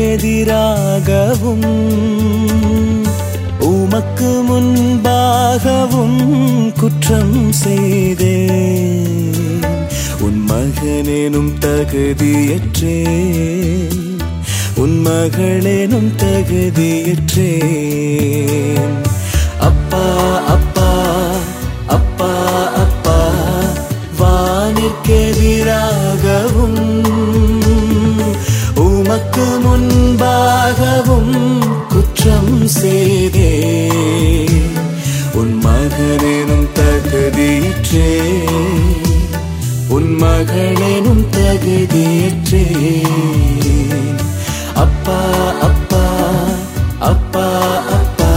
எதிராகவும் உமக்கு முன்பாகவும் குற்றம் செய்தேன் உன் மகனேனும் தகுதியற்றேன் உன் மகளேனும் தகுதியற்றேன் அப்பா அப்பா அப்பா அப்பா வானிற்கெதிராகவும் உமக்கு முன்பாகவும் குற்றம் செய்தே உன் மகனேனும் தகுதியற்றே உன் மகளேனும் தகுதியற்றே அப்பா அப்பா அப்பா அப்பா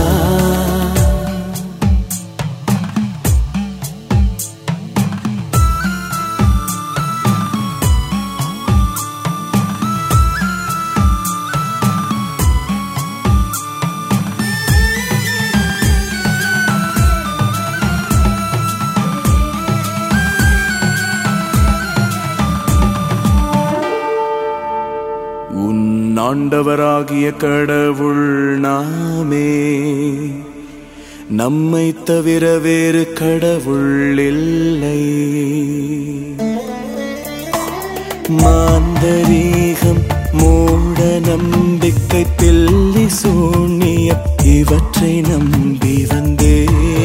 உன் ஆண்டவராகிய கடவுள் நாமே நம்மை தவிர வேறு கடவுள் இல்லை மாந்தரீகம் மூட நம்பிக்கை பில்லி சூனியம் இவற்றை நம்பி வந்தே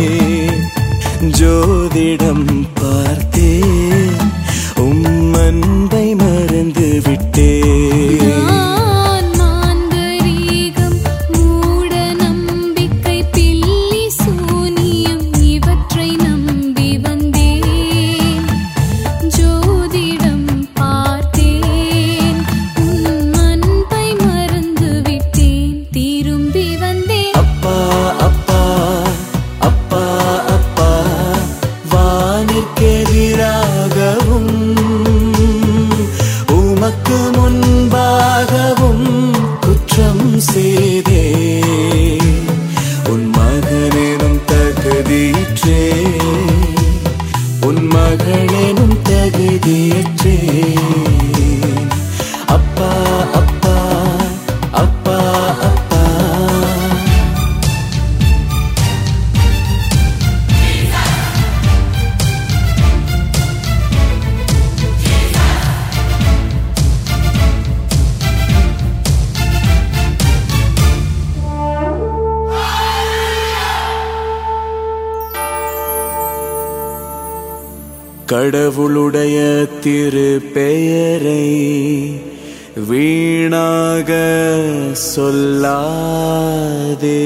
ஜோதிடம் பார்த்தே உம் அன்பை மறந்து விட்டேன் நான் மாந்தரீகம் மூட நம்பிக்கை பில்லி சூனியம் இவற்றை நம்பி வந்தேன் ஜோதிடம் பார்த்தேன் உன் அன்பை மறந்து விட்டேன் திரும்பி வந்தேன் அப்பா அப்பா அப்பா அப்பா வானிற்கெதிராகவும் உமக்கு முன்பாகவும் குற்றம் செய்தே உன் மகனேனும் தகுதியற்றே உன் மகளேனும் தகுதியற்றே அப்பா அப்பா அப்பா அப்பா கடவுளுடைய திரு பெயரை வீணாக சொல்லாதே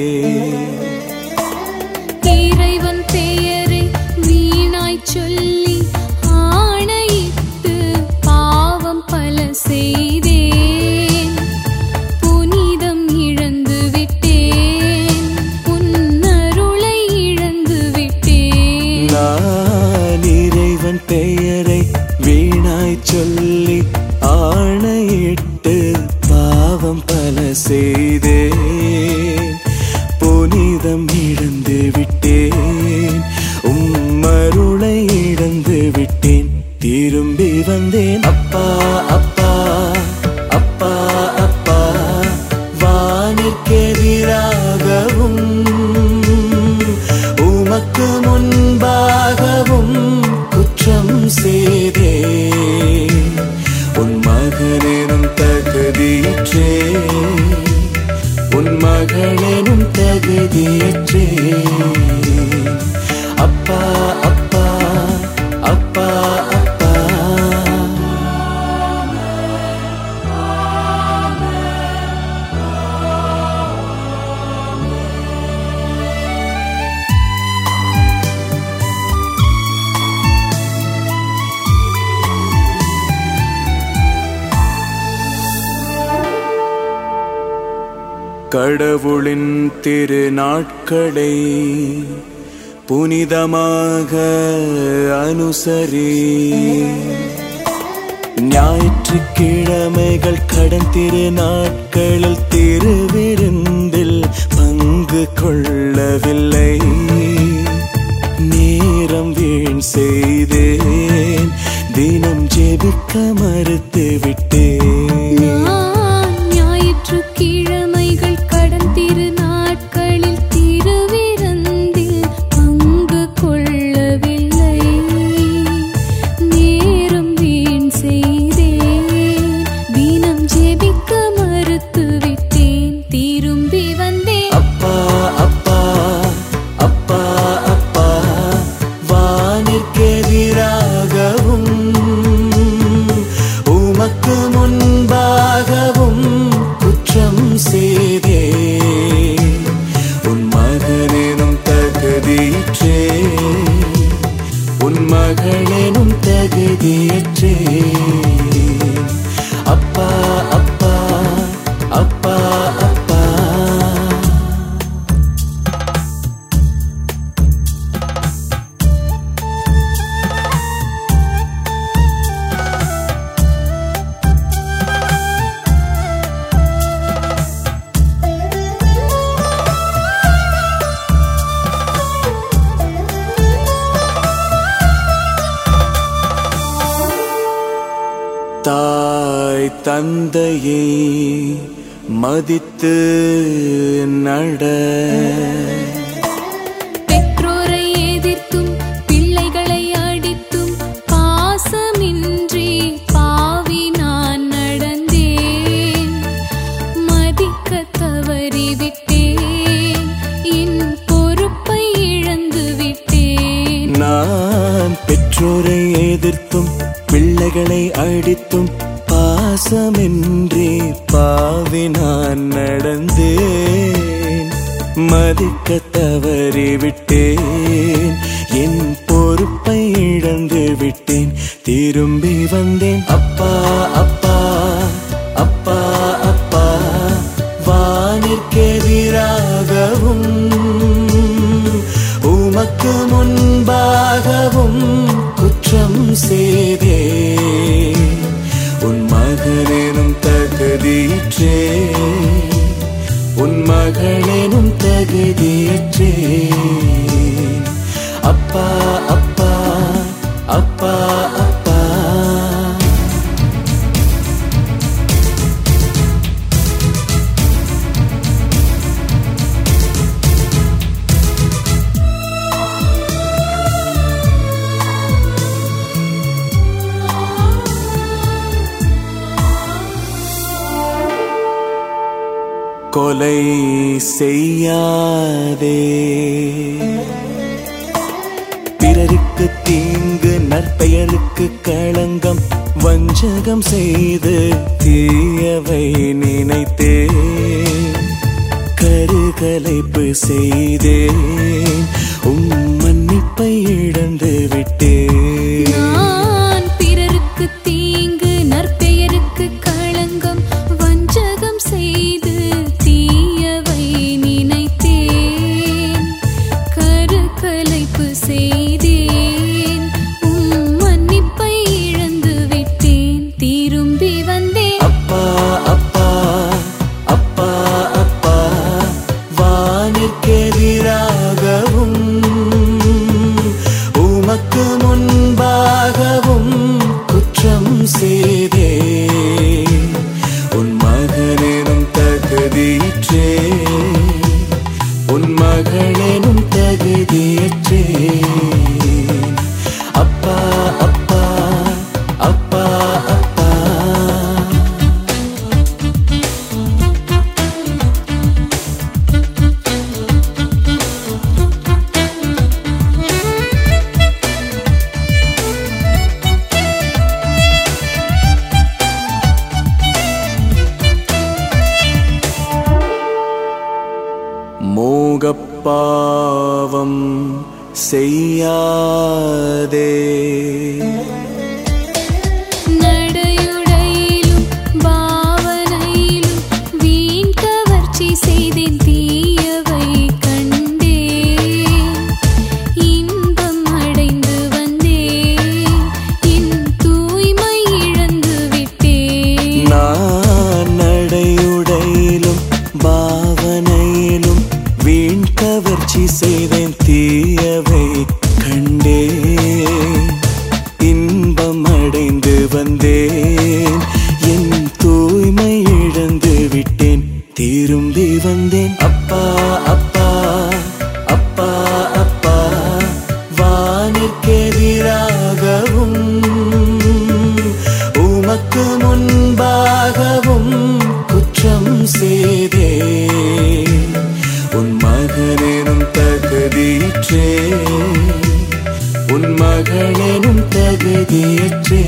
இறைவன் பெயரை வீணாய் சொல்லி ஆணையிட்டு பாவம் பல செய்தேன் புனிதம் இழந்து விட்டேன் உன்னருளை இழந்து விட்டேன் நான் இறைவன் பெயரை வீணாய் சொல்லி ஆணையிட்டு பாவம் பல செய்தேன் புனிதம் இழந்து விட்டேன் உம்மருளை இழந்து விட்டேன் திரும்பி வந்தேன் அப்பா அப்பா அப்பா அப்பா வானிற்கெதிராகவும் உமக்கு முன்பாகவும் குற்றம் செய்தே உன் மகனேனும் தகுதியற்றே உன் மகளேனும் தகுதியற்றே அப்பா அப்பா அப்பா அப்பா கடவுளின் திரு நாட்களை புனிதமாக அனுசரி ஞாயிற்றுக்கிழமைகள் கடன் திரு நாட்களில் திருவிருந்தில் பங்கு கொள்ளவில்லை நேரம் வீண் செய்தேன் தினம் ஜெபிக்க மறுத்து விட்டேன் நான் ஞாயிற்றுக்கிழமைகள் தந்தையை மதித்து நட பெற்றோரை எதிர்த்தும் பிள்ளைகளை அடித்தும் பாசமின்றி பாவி நான் நடந்தேன் மதிக்க தவறிவிட்டேன் என் பொறுப்பை இழந்து விட்டேன் நான் பெற்றோரை எதிர்த்தும் பிள்ளைகளை அடித்தும் பாசமின்றி பாவி நான் நடந்தேன் மதிக்க தவறிவிட்டேன் என் பொறுப்பை இழந்து விட்டேன் திரும்பி வந்தேன் அப்பா அப்பா அப்பா அப்பா வானிற்கெதிராகவும் உமக்கு முன்பாகவும் குற்றம் செய்தே உன் மகனேனும் தகுதியிற்றே உன் மகளேனும் தகுதியற்றே அப்பா அப்பா அப்பா அப்பா கொலை செய்யாதே பிறருக்கு தீங்கு நற்பெயருக்கு களங்கம் வஞ்சகம் செய்து தீயவை நினைத்தே கருகலைப்பு செய்தேன் உம் மன்னிப்பை இழந்து விட்டேன் நான் பிறருக்கு தீங்கு நற்பெயருக்கு களங்கம் வஞ்சகம் செய்து தீயவை நினைத்தேன் கருக்கலைப்பு செய்தேன் உம் மன்னிப்பை இழந்து விட்டேன் திரும்பி வந்தேன் அப்பா அப்பா அப்பா அப்பா வானிற்கெதிராகவும் உமக்கு முன்பாகவும் குற்றம் செய்தே உன் மகனேனும் தகுதியிற்றே உன் மகளேனும் தகுதியற்றே அப்பா அப்பா அப்பா அப்பா மோகப்பாவம் செய்யாதே நடையுடையிலும் பாவனையிலும் வீண் கவர்ச்சி செய்தேன் தீயவை கண்டேன் இன்பம் அடைந்து வந்தேன் என் தூய்மை இழந்து விட்டேன் நான் நடையுடையிலும் பாவனையிலும் வீண் கவர்ச்சி செய்தேன் தீயவை கண்டே இன்பம் அடைந்து வந்தேன் என் தூய்மை இழந்து விட்டேன் திரும்பி வந்தேன் அப்பா அப்பா அப்பா அப்பா வானிற்கெதிராகவும் உமக்கு முன்பாகவும் குற்றம் செய்தே உன் மகனேனும் தகுதியிற்றே உன் மகளேனும் தகுதியற்றே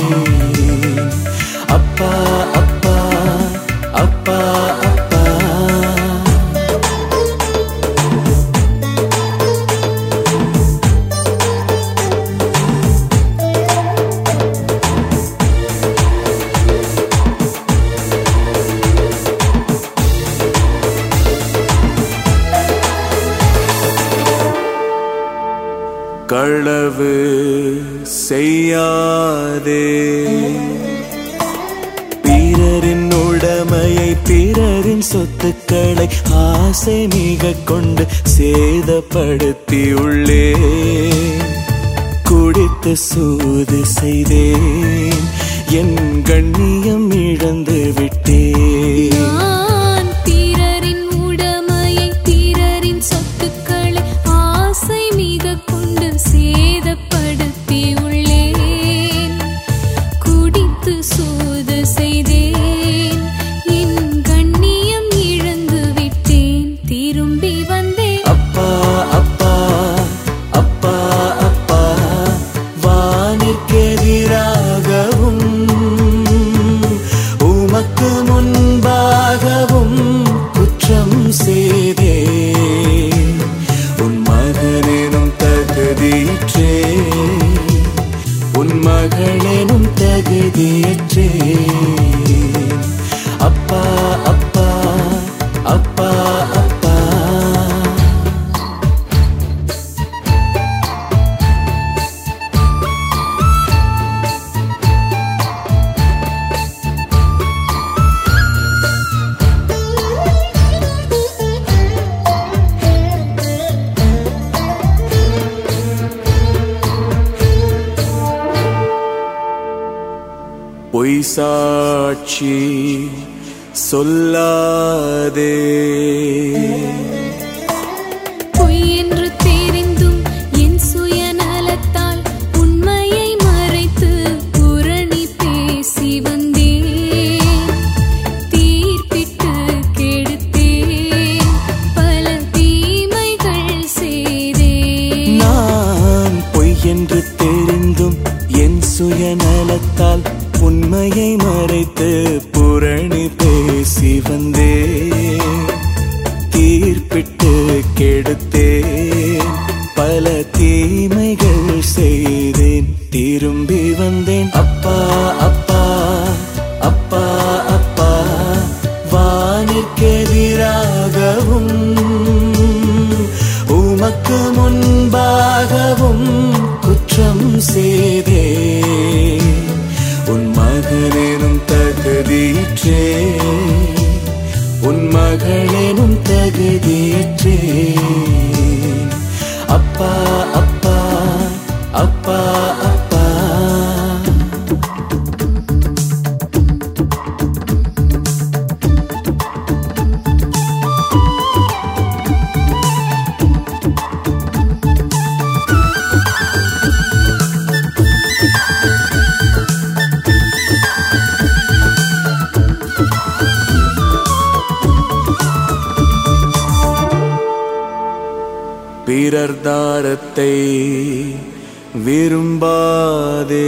அப்பா அப்பா அப்பா அப்பா களவு செய்யாதே பிறரின் உடைமையை பிறரின் சொத்துக்களை ஆசை மிக கொண்டு சேதப்படுத்தி உள்ளே குடித்து சூது செய்தேன் என் கண்ணியம் இழந்து விட்டேன் நான் பிறரின் உடைமையை பிறரின் சொத்துக்களை ஆசை மிக கொண்டு சேதப்படுத்தி உள்ளேன் குடித்து சூது செய்தேன் என் கண்ணியம் இழந்து விட்டேன் திரும்பி வந்தேன் அப்பா அப்பா அப்பா அப்பா வானிற்கெதிராகவும் உமக்கு முன்பாகவும் குற்றம் செய்தே உன் மகனெனும் தகுதியற்றே உன் மகளெனும் தகுதியற்றே அப்பா அப்பா அப்பா அப்பா பொய் சாட்சி சொல்லாதே பொய் என்று தெரிந்தும் என் சுயநலத்தால் உண்மையை மறைத்து புரணி பேசி வந்தேன் தீர்ப்பிட்டு கெடுத்தேன் பல தீமைகள் செய்தேன் நான் பொய் என்று தெரிந்தும் என் சுயநலத்தால் உண்மையை மறைத்து புரணி பேசி வந்தே தீர்ப்பிட்டு கெடுத்தேன் பல தீமைகள் செய்தேன் திரும்பி வந்தேன் அப்பா அப்பா அப்பா அப்பா வானிற்கெதிராகவும் உமக்கு முன்பாகவும் குற்றம் செய்தே உன் மகனெனும் தகுதியற்றே உன் மகளெனும் தகுதியற்றே அப்பா அப்பா அப்பா அப்பா பிறர் தாரத்தை விரும்பாதே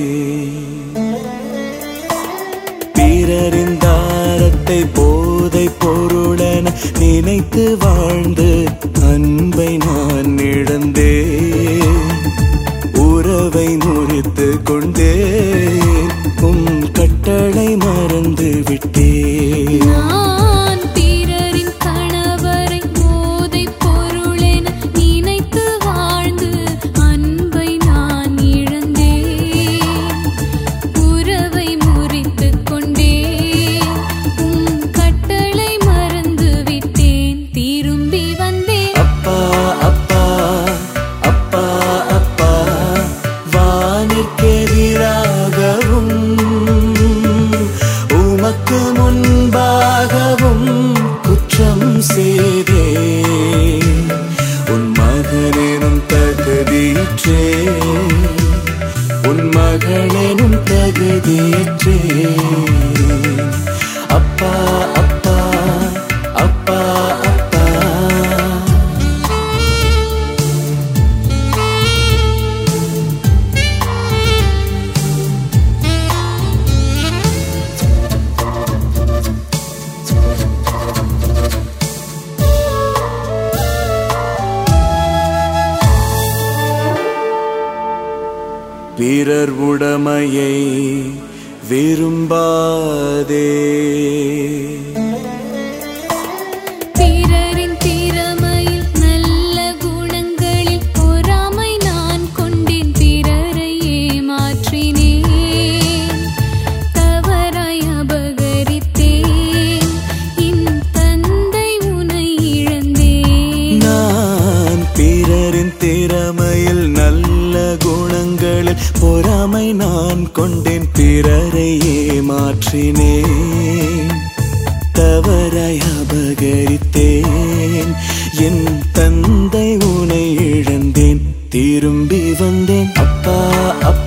பிறரின் தாரத்தை போதை பொருளென நினைத்து வாழ்ந்து அன்பை நான் இழந்தேன் உறவை முறித்து கொண்டேன் உம் கட்டளை மறந்து விட்டேன் நான் பிறரின் கணவரை போதைப் பொருளென நினைத்து வாழ்ந்து அன்பை நான் இழந்தேன் உறவை முறித்துக் கொண்டேன் உம் கட்டளை மறந்து விட்டேன் திரும்பி வந்தேன் அப்பா அப்பா அப்பா அப்பா வானிற்கெதிராகவும் உமக்கு முன்பாகவும் குற்றம் செய்தே உன் மகனெனும் தகுதியற்றே உன் மகளெனும் தகுதியற்றே அப்பா அப்பா அப்பா அப்பா பிறர் உடமையை விரும்பாதே பிறரின் திறமையில் நல்ல குணங்களில் பொறாமை நான் கொண்டேன் பிறரை ஏமாற்றினேன் தவறாய் அபகரித்தேன் என் தந்தை உனை இழந்தேன் நான் பிறரின் திறமையில் நல்ல குண உடைமை நான் கொண்டேன் பிறரை ஏமாற்றினேன் தவறாய் அபகரித்தேன் என் தந்தை உனை இழந்தேன் திரும்பி வந்தேன் அப்பா அப்பா